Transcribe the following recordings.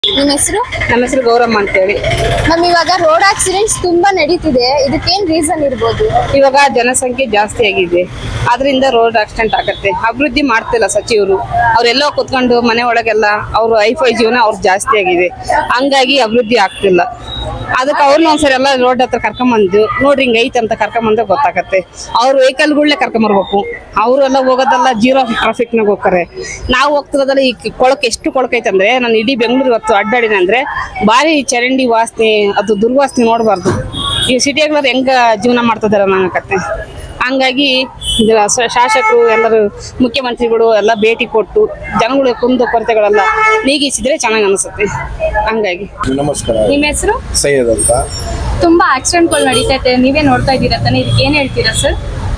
ನಿಮ್ಮ ಹೆಸರು ನಮ್ಮ ಹೆಸರು ಗೌರಮ್ಮ ಅಂತೇಳಿ ಮ್ಯಾಮ್ ಇವಾಗ ರೋಡ್ ಆಕ್ಸಿಡೆಂಟ್ಸ್ ತುಂಬಾ ನಡೀತಿದೆ ಇದಕ್ಕೇನ್ ರೀಸನ್ ಇರ್ಬೋದು ಇವಾಗ ಜನಸಂಖ್ಯೆ ಜಾಸ್ತಿ ಆಗಿದೆ ಅದರಿಂದ ರೋಡ್ ಆಕ್ಸಿಡೆಂಟ್ ಆಗತ್ತೆ ಅಭಿವೃದ್ಧಿ ಮಾಡ್ತಿಲ್ಲ ಸಚಿವರು ಅವರೆಲ್ಲೋ ಕುತ್ಕೊಂಡು ಮನೆ ಒಳಗೆಲ್ಲ ಅವ್ರು ಐಫೈ ಜೀವನ ಅವ್ರು ಜಾಸ್ತಿ ಆಗಿದೆ ಹಂಗಾಗಿ ಅಭಿವೃದ್ಧಿ ಆಗ್ತಿಲ್ಲ ಅದಕ್ಕೆ ಅವ್ರನ್ನ ಒಂದ್ಸರಿ ಎಲ್ಲ ರೋಡ್ ಹತ್ರ ಕರ್ಕೊಂಬಂದು ನೋಡ್ರಿ ಹಿಂಗ್ ಐತೆ ಅಂತ ಕರ್ಕೊಂಬಂದ್ರೆ ಗೊತ್ತಾಗತ್ತೆ ಅವ್ರ ವೆಹಿಕಲ್ಗಳನ್ನೇ ಕರ್ಕೊಂಬರ್ಬೇಕು ಅವರೆಲ್ಲ ಹೋಗೋದೆಲ್ಲ ಜೀರೋ ಟ್ರಾಫಿಕ್ನಾಗ ಹೋಗ್ತಾರೆ ನಾವು ಹೋಗ್ತಿರೋದಲ್ಲ ಈ ಕೊಳಕ್ಕೆ ಎಷ್ಟು ಕೊಳಕೈತೆ ಅಂದ್ರೆ ನಾನು ಇಡೀ ಬೆಂಗಳೂರು ಇವತ್ತು ಅಡ್ಡಾಡಿನ ಅಂದ್ರೆ ಭಾರಿ ಚರಂಡಿ ವಾಸನೆ ಅದು ದುರ್ವಾಸನೆ ನೋಡಬಾರ್ದು ಈ ಸಿಟಿಯಾಗ್ಲವ್ರು ಹೆಂಗ ಜೀವನ ಮಾಡ್ತಿದಾರ ನಂಗಕತ್ತೆ ಹಂಗಾಗಿ ಇದು ಸ- ಶಾಸಕರು ಎಲ್ಲರೂ ಮುಖ್ಯಮಂತ್ರಿಗಳು ಎಲ್ಲ ಭೇಟಿ ಕೊಟ್ಟು ಜನಗಳ ಕುಂದು ಕೊರತೆಗಳೆಲ್ಲ ನೀಗಿಸಿದ್ರೆ ಚೆನ್ನಾಗಿ ಅನಿಸುತ್ತೆ ಹಂಗಾಗಿ ನಮಸ್ಕಾರ ನಿಮ್ಮ ಹೆಸರು ಸೈಯದ್ ಅಂತ ತುಂಬಾ ಆಕ್ಸಿಡೆಂಟ್ಗಳು ನಡೀತೈತೆ ನೀವೇ ನೋಡ್ತಾ ಇದ್ದೀರಾ ತಾನೆ ಇದಕ್ಕೆ ಏನ್ ಹೇಳ್ತೀರಾ ಸರ್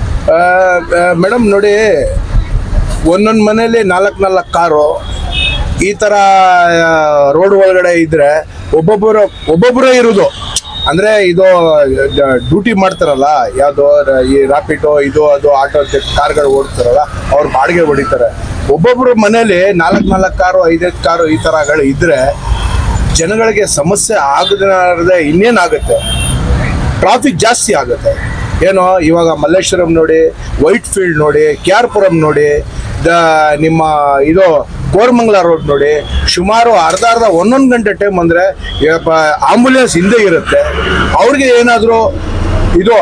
ಮೇಡಮ್ ನೋಡಿ ಒಂದೊಂದು ಮನೇಲಿ ನಾಲ್ಕು ನಾಲ್ಕು ಕಾರು ಈ ಥರ ರೋಡ್ ಒಳಗಡೆ ಇದ್ರೆ ಒಬ್ಬೊಬ್ಬರು ಒಬ್ಬೊಬ್ಬರೇ ಇರೋದು ಅಂದರೆ ಇದು ಡ್ಯೂಟಿ ಮಾಡ್ತಾರಲ್ಲ ಯಾವುದು ಈ ರ್ಯಾಪಿಡೋ ಇದು ಅದು ಆಟೋ ಕಾರ್ಗಳು ಓಡ್ತಾರಲ್ಲ ಅವ್ರು ಬಾಡಿಗೆ ಹೊಡಿತಾರೆ ಒಬ್ಬೊಬ್ಬರು ಮನೇಲಿ ನಾಲ್ಕು ನಾಲ್ಕು ಕಾರು ಐದೈದು ಕಾರು ಈ ಥರಗಳು ಇದ್ರೆ ಜನಗಳಿಗೆ ಸಮಸ್ಯೆ ಆಗದೆ ಇನ್ನೇನಾಗುತ್ತೆ ಟ್ರಾಫಿಕ್ ಜಾಸ್ತಿ ಆಗುತ್ತೆ ಏನೋ ಇವಾಗ ಮಲ್ಲೇಶ್ವರಂ ನೋಡಿ ವೈಟ್ ಫೀಲ್ಡ್ ನೋಡಿ ಕೆ ಆರ್ ಪುರಂ ನೋಡಿ ದ ನಿಮ್ಮ ಇದು ಕೋರಮಂಗಲ ರೋಡ್ ನೋಡಿ ಸುಮಾರು ಅರ್ಧ ಅರ್ಧ ಒಂದೊಂದು ಗಂಟೆ ಟೈಮ್ ಅಂದರೆ ಆಂಬುಲೆನ್ಸ್ ಹಿಂದೆ ಇರುತ್ತೆ ಅವ್ರಿಗೆ ಏನಾದರೂ ಇದು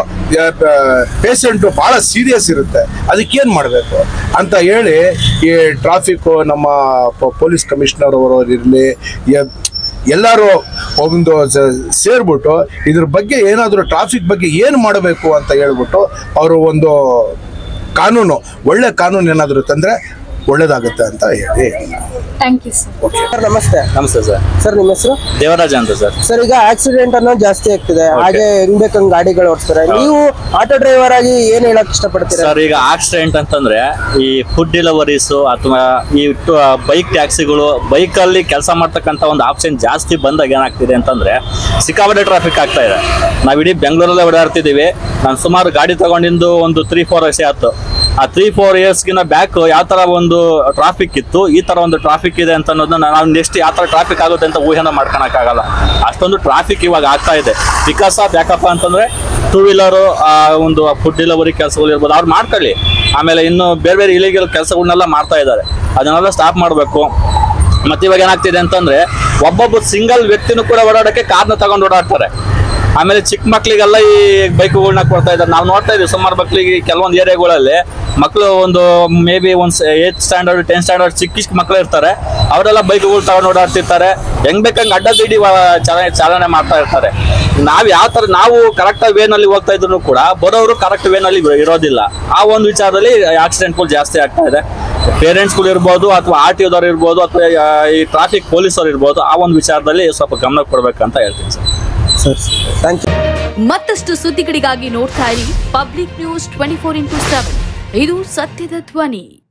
ಪೇಷಂಟು ಭಾಳ ಸೀರಿಯಸ್ ಇರುತ್ತೆ ಅದಕ್ಕೇನು ಮಾಡಬೇಕು ಅಂತ ಹೇಳಿ ಈ ಟ್ರಾಫಿಕ್ಕು ನಮ್ಮ ಪ- ಪೊಲೀಸ್ ಕಮಿಷನರ್ ಅವರು ಇರಲಿ ಎಲ್ಲರೂ ಒಂದು ಸ- ಸೇರ್ಬಿಟ್ಟು ಇದ್ರ ಬಗ್ಗೆ ಏನಾದರೂ ಟ್ರಾಫಿಕ್ ಬಗ್ಗೆ ಏನು ಮಾಡಬೇಕು ಅಂತ ಹೇಳ್ಬಿಟ್ಟು ಅವರು ಒಂದು ಕಾನೂನು ಒಳ್ಳೆ ಕಾನೂನು ಏನಾದರೂ ತಂದರೆ ಒಳ್ಳೇದಾಗುತ್ತೆ ಅಂತ ಹೇಳಿ ಥ್ಯಾಂಕ್ ಯು ಸರ್ ಸರ್ ನಮಸ್ತೆ ನಮಸ್ತೆ ಸರ್ ಸರ್ ನಿಮ್ಮ ಹೆಸರು ದೇವರಾಜ ಅಂತ ಸರ್ ಸರ್ ಈಗ ಆಕ್ಸಿಡೆಂಟ್ ಅನ್ನೋದು ಜಾಸ್ತಿ ಆಗ್ತಿದೆ ಹಾಗೆ ಹೆಂಗ್ ಬೇಕಂಗ್ ಗಾಡಿಗಳು ಓಡಿಸ್ತಾರೆ ನೀವು ಆಟೋ ಡ್ರೈವರ್ ಆಗಿ ಏನ್ ಹೇಳಕ್ ಇಷ್ಟಪಡ್ತೀರಾ ಸರ್ ಈಗ ಆಕ್ಸಿಡೆಂಟ್ ಅಂತಂದ್ರೆ ಈ ಫುಡ್ ಡೆಲಿವರೀಸ್ ಅಥವಾ ಈ ಬೈಕ್ ಟ್ಯಾಕ್ಸಿಗಳು ಬೈಕ್ ಅಲ್ಲಿ ಕೆಲಸ ಮಾಡ್ತಕ್ಕಂಥ ಒಂದು ಆಪ್ಷನ್ ಜಾಸ್ತಿ ಬಂದಾಗ ಏನಾಗ್ತಿದೆ ಅಂತಂದ್ರೆ ಸಿಕ್ಕಾಪಟ್ಟೆ ಟ್ರಾಫಿಕ್ ಆಗ್ತಾ ಇದೆ ನಾವ್ ಇಡೀ ಬೆಂಗಳೂರಲ್ಲೇ ಓಡಾಡ್ತಿದೀವಿ ನಾನು ಸುಮಾರು ಗಾಡಿ ತಗೊಂಡಿದ್ದು ಒಂದು ತ್ರೀ ಫೋರ್ ವರ್ಷ ಆಯ್ತು ಆ ತ್ರೀ ಫೋರ್ ಇಯರ್ಸ್ಗಿನ ಬ್ಯಾಕ್ ಯಾವ ತರ ಒಂದು ಟ್ರಾಫಿಕ್ ಇತ್ತು ಈ ತರ ಒಂದು ಟ್ರಾಫಿಕ್ ಇದೆ ಅಂತ ಅನ್ನೋದನ್ನ ನಾವು ನೆಕ್ಸ್ಟ್ ಯಾವ ತರ ಟ್ರಾಫಿಕ್ ಆಗುತ್ತೆ ಅಂತ ಊಹೆನ ಮಾಡ್ಕೊಳಕ್ಕಾಗಲ್ಲ ಅಷ್ಟೊಂದು ಟ್ರಾಫಿಕ್ ಇವಾಗ ಆಗ್ತಾ ಇದೆ ಬಿಕಾಸ್ ಆಫ್ ಯಾಕಪ್ಪ ಅಂತಂದ್ರೆ ಟೂ ವೀಲರು ಒಂದು ಫುಡ್ ಡೆಲಿವರಿ ಕೆಲಸಗಳು ಇರ್ಬೋದು ಅವ್ರು ಮಾಡ್ಕೊಳ್ಳಿ ಆಮೇಲೆ ಇನ್ನು ಬೇರೆ ಬೇರೆ ಇಲಿಗಲ್ ಕೆಲಸಗಳನ್ನೆಲ್ಲ ಮಾಡ್ತಾ ಇದ್ದಾರೆ ಅದನ್ನೆಲ್ಲ ಸ್ಟಾಪ್ ಮಾಡಬೇಕು ಮತ್ತೆ ಇವಾಗ ಏನಾಗ್ತಿದೆ ಅಂತಂದ್ರೆ ಒಬ್ಬೊಬ್ಬ ಸಿಂಗಲ್ ವ್ಯಕ್ತಿನೂ ಕೂಡ ಓಡಾಡಕ್ಕೆ ಕಾರ್ನ ತಗೊಂಡು ಓಡಾಡ್ತಾರೆ ಆಮೇಲೆ ಚಿಕ್ಕ ಮಕ್ಳಿಗೆಲ್ಲ ಈ ಬೈಕ್ಗಳನ್ನ ಕೊಡ್ತಾ ಇದ್ದಾರೆ ನಾವು ನೋಡ್ತಾ ಇದೀವಿ ಸುಮಾರು ಮಕ್ಳಿಗೆ ಕೆಲವೊಂದು ಏರಿಯಾಗಳಲ್ಲಿ ಮಕ್ಕಳು ಒಂದು ಮೇ ಬಿ ಒಂದು ಏತ್ ಸ್ಟ್ಯಾಂಡರ್ಡ್ ಟೆಂತ್ ಸ್ಟ್ಯಾಂಡರ್ಡ್ ಚಿಕ್ಕ ಚಿಕ್ಕ ಮಕ್ಳು ಇರ್ತಾರೆ ಅವರೆಲ್ಲ ಬೈಕ್ಗಳು ತಗೊಂಡು ಓಡಾಡ್ತಿರ್ತಾರೆ ಹೆಂಗ್ ಬೇಕಂಗೆ ಅಡ್ಡ ದಿಡಿ ಚಾಲನೆ ಚಾಲನೆ ಮಾಡ್ತಾ ಇರ್ತಾರೆ ನಾವ್ ಯಾವ ತರ ನಾವು ಕರೆಕ್ಟ್ ವೇನಲ್ಲಿ ಹೋಗ್ತಾ ಇದ್ರು ಕೂಡ ಬರೋರು ಕರೆಕ್ಟ್ ವೇನಲ್ಲಿ ಇರೋದಿಲ್ಲ ಆ ಒಂದು ವಿಚಾರದಲ್ಲಿ ಆಕ್ಸಿಡೆಂಟ್ಗಳು ಜಾಸ್ತಿ ಆಗ್ತಾ ಇದೆ ಪೇರೆಂಟ್ಸ್ಗಳು ಇರ್ಬೋದು ಅಥವಾ ಆರ್ ಟಿ ಓದವ್ರು ಇರ್ಬೋದು ಅಥವಾ ಈ ಟ್ರಾಫಿಕ್ ಪೊಲೀಸರು ಇರ್ಬೋದು ಆ ಒಂದು ವಿಚಾರದಲ್ಲಿ ಸ್ವಲ್ಪ ಗಮನ ಕೊಡ್ಬೇಕಂತ ಹೇಳ್ತೀನಿ ಸರ್ ಸರ್ ಥ್ಯಾಂಕ್ ಯು ಮತ್ತಷ್ಟು ಸುದ್ದಿಗಳಿಗಾಗಿ ನೋಡ್ತಾ ಇರಿ public news twenty four into seven ಇದು ಸತ್ಯದ ಧ್ವನಿ